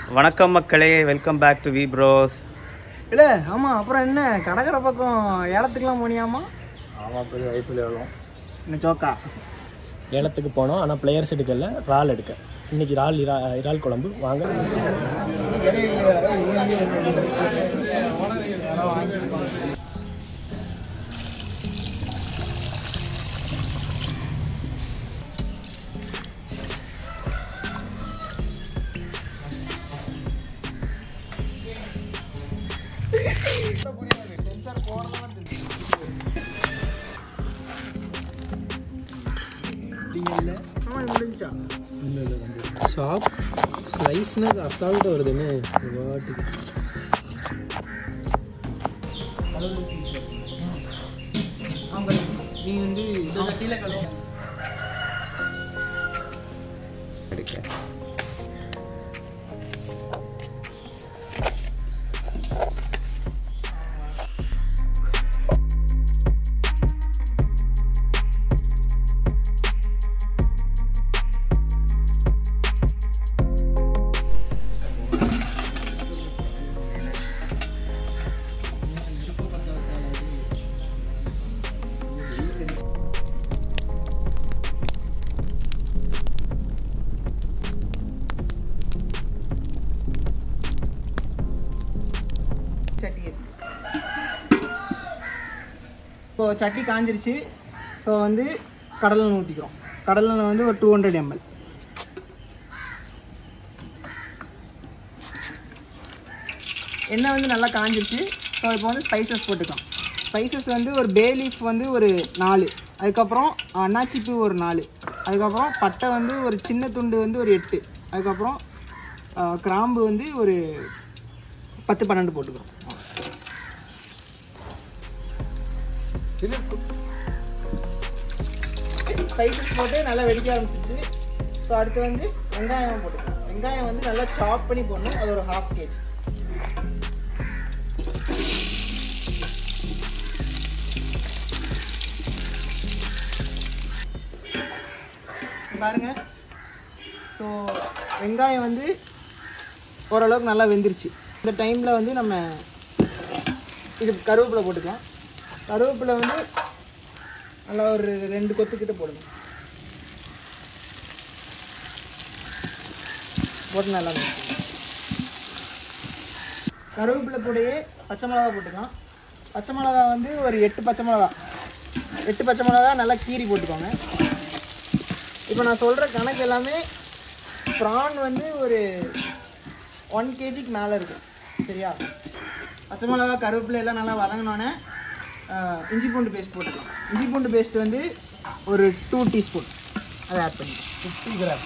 வணக்கம் மக்களே welcome back to V bros இல்லை ஆமாம் அப்புறம் என்ன கடற்கரை பக்கம் ஏலத்துக்குலாம் போனியாமா ஆமாம் பெரிய ஐபிஎல் விளாடும் என்ன சோக்கா ஏலத்துக்கு போனோம் ஆனால் பிளேயர்ஸ் எடுக்கல இறால் எடுக்க இன்னைக்கு இறால் இரா இறால் குழம்பு வாங்க ஆமாம் முடிஞ்சா ஷாப் ஸ்லைஸ்னா அசால்ட்டாக வருதுன்னு வாட்டுக்கு நீ வந்து சட்டி இருக்கு ஸோ சட்டி காஞ்சிருச்சு ஸோ வந்து கடலில் ஊற்றிக்கிறோம் கடலில் வந்து ஒரு டூ ஹண்ட்ரட் எம்எல் எண்ணெய் வந்து நல்லா காஞ்சிருச்சு ஸோ இப்போ வந்து ஸ்பைசஸ் போட்டுக்கலாம் ஸ்பைசஸ் வந்து ஒரு பே லீஃப் வந்து ஒரு நாலு அதுக்கப்புறம் அன்னாச்சிப்பூ ஒரு நாலு அதுக்கப்புறம் பட்டை வந்து ஒரு சின்ன துண்டு வந்து ஒரு எட்டு அதுக்கப்புறம் ஆ, கிராம்பு வந்து ஒரு பத்து பன்னெண்டு போட்டுக்கிறோம் ஸ்பைசஸ் போட்டு நல்லா வெடிக்க ஆரம்பிச்சிச்சு ஸோ அடுத்து வந்து வெங்காயம் போட்டுக்கலாம் வெங்காயம் வந்து நல்லா சாப் பண்ணி போடணும் அது ஒரு ஹாஃப் கேஜி பாருங்க ஸோ வெங்காயம் வந்து ஓரளவுக்கு நல்லா வெந்துருச்சு இந்த டைமில் வந்து நம்ம இது கருவேப்பிலை போட்டுக்கலாம் கருவேப்பிலை வந்து நல்லா ஒரு ரெண்டு கொத்துக்கிட்ட போடுங்க போட்டு நல்லா mix பண்ணுங்க. கருவேப்பிலை கூடயே பச்சை மிளகா போட்டுக்கலாம் பச்சை மிளகா வந்து ஒரு எட்டு பச்சை மிளகா எட்டு பச்சை மிளகா நல்லா கீறி போட்டுக்கோங்க இப்போ நான் சொல்கிற கணக்கு எல்லாமே ப்ரான் வந்து ஒரு ஒன் கேஜிக்கு மேலே இருக்கும் சரியா பச்சை மிளகா கருவேப்பிலை எல்லாம் நல்லா வதங்கினோன்னே ஆஹ், இஞ்சி பூண்டு பேஸ்ட் போட்டுக்கலாம் இஞ்சி பூண்டு பேஸ்ட் வந்து ஒரு டூ டீஸ்பூன் அதை ஆட் பண்ணி ஃபிஃப்டி கிராம்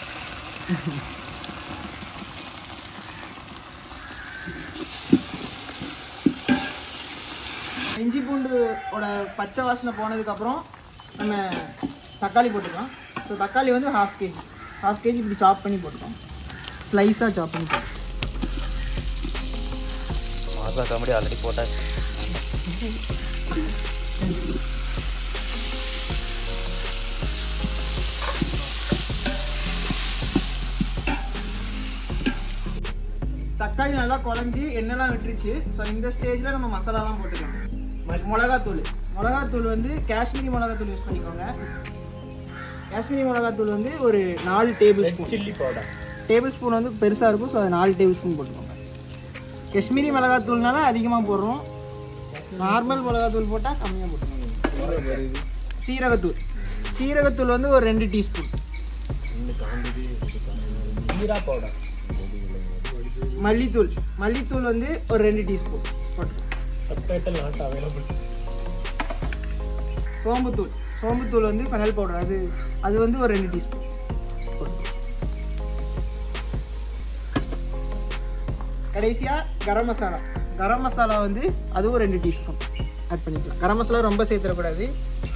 இஞ்சி பூண்டோட பச்சை வாசனை போனதுக்கப்புறம் நம்ம தக்காளி போட்டுக்கலாம் ஸோ தக்காளி வந்து ஹாஃப் கேஜி ஹாஃப் கேஜி இப்படி சாப் பண்ணி போட்டுக்கலாம் ஸ்லைஸாக சாப் பண்ணி போட்டுக்கலாம் மாசா காமெடி ஆல்ரெடி போட்டாச்சு தக்காளி நல்லா குழஞ்சி எண்ணெய்லாம் விட்டுருச்சு ஸோ இந்த ஸ்டேஜில் நம்ம மசாலாலாம் போட்டுக்கலாம் ம- மிளகாத்தூள் மிளகாத்தூள் வந்து காஷ்மீரி மிளகாத்தூள் யூஸ் பண்ணிக்கோங்க காஷ்மீரி மிளகாத்தூள் வந்து ஒரு நாலு tablespoon chilli powder tablespoon வந்து பெருசாக இருக்கும் ஸோ அது நாலு டேபிள் ஸ்பூன் போட்டுக்கோங்க காஷ்மீரி மிளகாத்தூள்னால அதிகமாக போடுறோம் நார்மல் மிளகாத்தூள் போட்டால் கம்மியாக போட்டுக்கோங்க சீரகத்தூள் சீரகத்தூள் வந்து ஒரு ரெண்டு டீஸ்பூன் ஜீரா பவுடர் மல்லித்தூள் மல்லித்தூள் வந்து ஒரு ரெண்டு டீஸ்பூன் போட்டுக்கோங்க சப்டைட்டில் நாட் அவைலபிள் சோம்புத்தூள் சோம்புத்தூள் வந்து ஃபெனல் பவுடர் அது அது வந்து ஒரு ரெண்டு டீஸ்பூன் கடைசியாக கரம் மசாலா கரம் மசாலா வந்து அதுவும் ரெண்டு டீஸ்பூன் ஆட் பண்ணிக்கலாம் கரம் மசாலா ரொம்ப சேர்த்துடக்கூடாது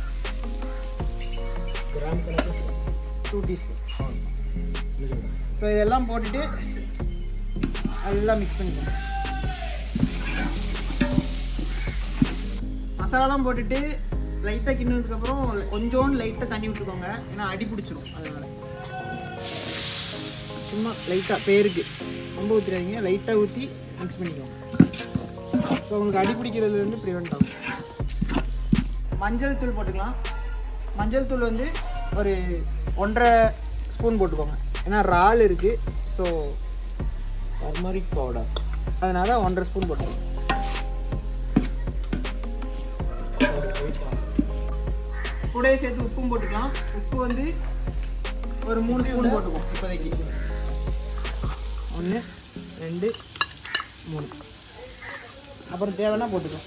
கிராம் கணக்கு டூ டீஸ்பூன் ஸோ இதெல்லாம் போட்டுட்டு நல்லா மிக்ஸ் பண்ணிக்கோங்க மசாலாலாம் போட்டுட்டு லைட்டாக கிண்டினதுக்கப்புறம் கொஞ்சோண்டு லைட்டாக தண்ணி விட்டுக்கோங்க ஏன்னா அடி பிடிச்சிரும் அதனால சும்மா லைட்டாக பேருக்கு ரொம்ப ஊற்றிடாதீங்க லைட்டாக ஊற்றி மிக்ஸ் பண்ணிக்கோங்க ஸோ உங்களுக்கு அடி பிடிக்கிறதுலேருந்து ப்ரிவெண்ட் ஆகும் மஞ்சள் தூள் போட்டுக்கலாம் மஞ்சள் தூள் வந்து ஒரு ஒன்றரை ஸ்பூன் போட்டுக்கோங்க ஏன்னா இறால் இருக்குது ஸோ டர்மரிக் பவுடர் அதனால ஒன்றரை ஸ்பூன் போட்டுக்கோங்க கூடவே சேர்த்து உப்பும் போட்டுக்கலாம் உப்பு வந்து ஒரு மூணு ஸ்பூன் போட்டுக்குவோம் இப்போதைக்கு ஒன்று ரெண்டு மூணு அப்புறம் தேவைன்னா போட்டுக்கலாம்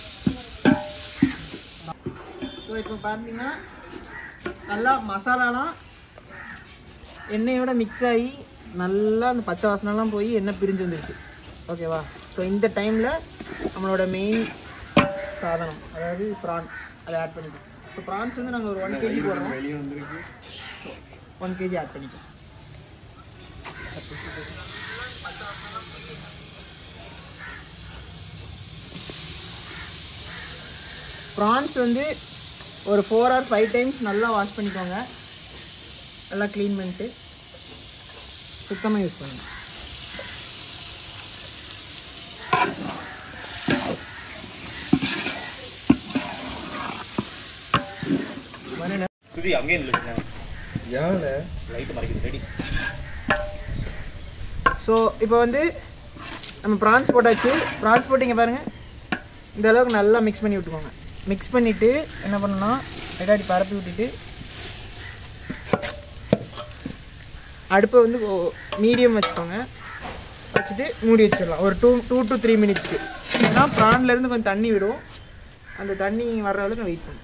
ஸோ இப்போ பார்த்தீங்கன்னா நல்லா மசாலாலாம் எண்ணெயோட மிக்ஸ் ஆகி நல்லா அந்த பச்சை வாசனைலாம் போய் எண்ணெய் பிரிஞ்சு வந்துருச்சு ஓகேவா ஸோ இந்த டைமில் நம்மளோட மெயின் சாதனம் அதாவது ப்ரான் அதை ஆட் பண்ணிக்கலாம் ஸோ ப்ரான்ஸ் வந்து நாங்கள் ஒரு ஒன் கேஜி போடுறோம் வெளியே வந்திருக்கு ஒன் கேஜி ஆட் பண்ணிக்கலாம் ப்ரான்ஸ் வந்து ஒரு ஃபோர் ஆர் ஃபைவ் டைம்ஸ் நல்லா வாஷ் பண்ணிக்கோங்க நல்லா க்ளீன் பண்ணிட்டு சுத்தமாக யூஸ் பண்ணுங்க சுதி அங்கேயே நில்லுங்க ஏன்ல லைட் மறைக்குது ரெடி ஸோ இப்போ வந்து நம்ம ப்ரான்ஸ் போட்டாச்சு ப்ரான்ஸ் போட்டிங்க பாருங்கள் இந்த அளவுக்கு நல்லா மிக்ஸ் பண்ணி விட்டுக்கோங்க மிக்ஸ் பண்ணிவிட்டு என்ன பண்ணணும்னா எடாடி பரப்பி விட்டுட்டு அடுப்பை வந்து மீடியம் வச்சுக்கோங்க வச்சுட்டு மூடி வச்சிடலாம் ஒரு டூ டூ டு த்ரீ மினிட்ஸ்க்கு ஏன்னா ப்ரான்லேருந்து கொஞ்சம் தண்ணி விடும் அந்த தண்ணி வர்ற அளவுக்கு வெயிட் பண்ணும்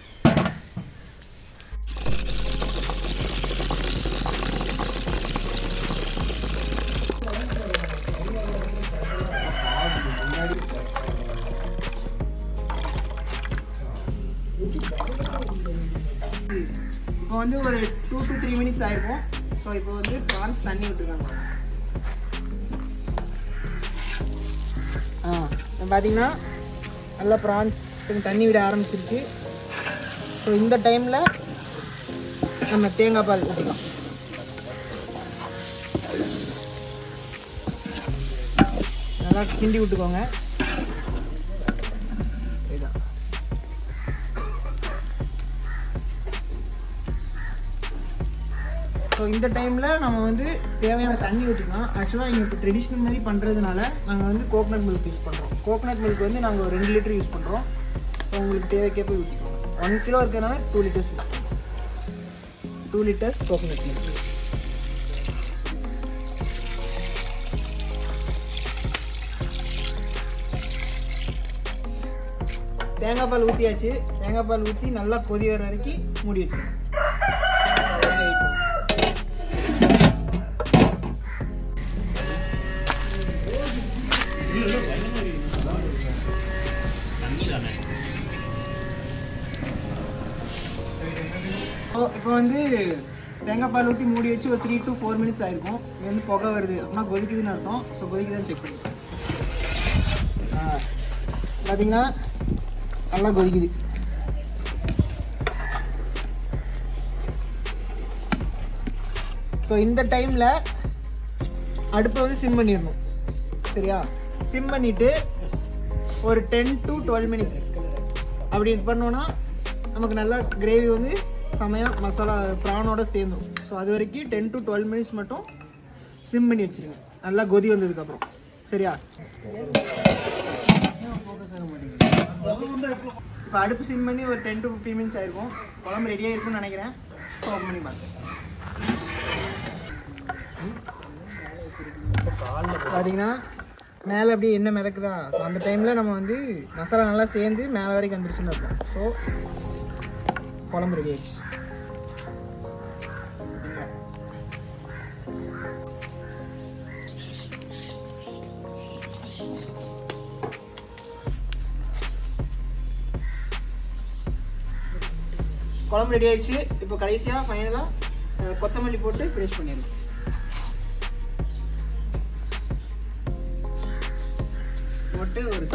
இப்போ வந்து ஒரு டூ டு த்ரீ மினிட்ஸ் ஆயிருக்கும் ஸோ இப்போ வந்து ப்ரான்ஸ் தண்ணி விட்டுருக்காங்க ஆ இப்போ பார்த்தீங்கன்னா நல்லா ப்ரான்ஸ் கொஞ்சம் தண்ணி விட ஆரம்பிச்சிருச்சு ஸோ இந்த டைமில் நம்ம தேங்காய் பால் ஊற்றிக்கலாம் நல்லா கிண்டி விட்டுக்கோங்க இதான் ஸோ இந்த டைமில் நம்ம வந்து தேவையான தண்ணி ஊற்றிக்கலாம் ஆக்சுவலாக இங்கே இப்போ ட்ரெடிஷ்னல் மாதிரி பண்ணுறதுனால நாங்கள் வந்து கோகனட் மில்க் யூஸ் பண்ணுறோம் கோகனட் மில்க் வந்து நாங்கள் ஒரு ரெண்டு லிட்டர் யூஸ் பண்ணுறோம் ஸோ உங்களுக்கு தேவைக்கேற்ப ஊற்றிக்கோங்க ஒன் கிலோ இருக்கிறதுனால டூ லிட்டர்ஸ் யூஸ் பண்ணுறோம் டூ லிட்டர்ஸ் கோகனட் மில்க் தேங்காய் பால் ஊற்றியாச்சு தேங்காய் பால் ஊற்றி நல்லா கொதி வர வரைக்கும் மூடி வச்சுக்கோங்க வெயிட் பண்ணுங்க இப்போ வந்து தேங்காய் பால் ஊற்றி மூடி வச்சு ஒரு த்ரீ டு ஃபோர் மினிட்ஸ் ஆயிருக்கும் இது வந்து புகை வருது அப்படின்னா கொதிக்குதுன்னு அர்த்தம் ஸோ கொதிக்குதான்னு செக் பண்ணிக்கலாம் ஆ பார்த்தீங்கன்னா நல்லா கொதிக்குது ஸோ இந்த டைமில் அடுப்பை வந்து சிம் பண்ணிடணும் சரியா சிம் பண்ணிவிட்டு ஒரு டென் டு டுவெல் மினிட்ஸ் அப்படி இது பண்ணோன்னா நமக்கு நல்லா கிரேவி வந்து செமையாக மசாலா ப்ரானோட சேர்ந்துடும் ஸோ அது வரைக்கும் டென் டு டுவெல் மினிட்ஸ் மட்டும் சிம் பண்ணி வச்சுருங்க நல்லா கொதி வந்ததுக்கப்புறம் சரியா இப்போ அடுப்பு சிம் பண்ணி ஒரு டென் டு ஃபிஃப்டீன் மினிட்ஸ் ஆயிருக்கும் குழம்பு ரெடியாக இருக்கும்னு நினைக்கிறேன் ஓப்பன் பண்ணி பார்த்து பார்த்தீங்கன்னா மேலே அப்படியே எண்ணெய் மிதக்குதா ஸோ அந்த டைமில் நம்ம வந்து மசாலா நல்லா சேர்ந்து மேலே வரைக்கும் வந்துருச்சுன்னு அர்த்தம் ஸோ குழம்பு ரெடி ஆயிடுச்சு குழம்பு ரெடி ஆயிடுச்சு இப்போ கடைசியாக ஃபைனலாக கொத்தமல்லி போட்டு ஃபினிஷ் பண்ணிடலாம் போட்டு ஒரு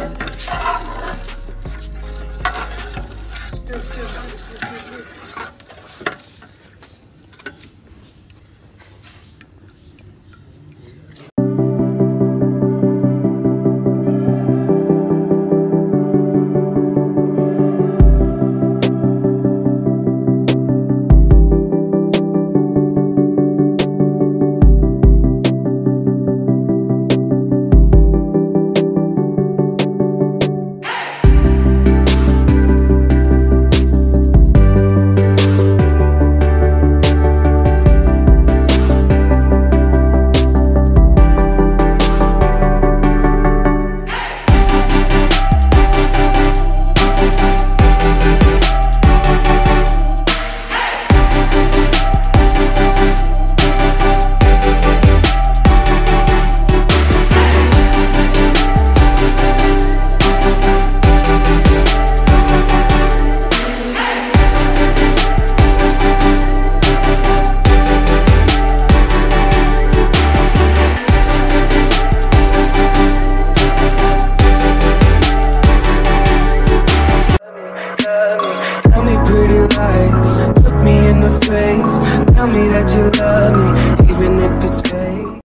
pretty lies. Look me in the face, tell me that you love me, even if it's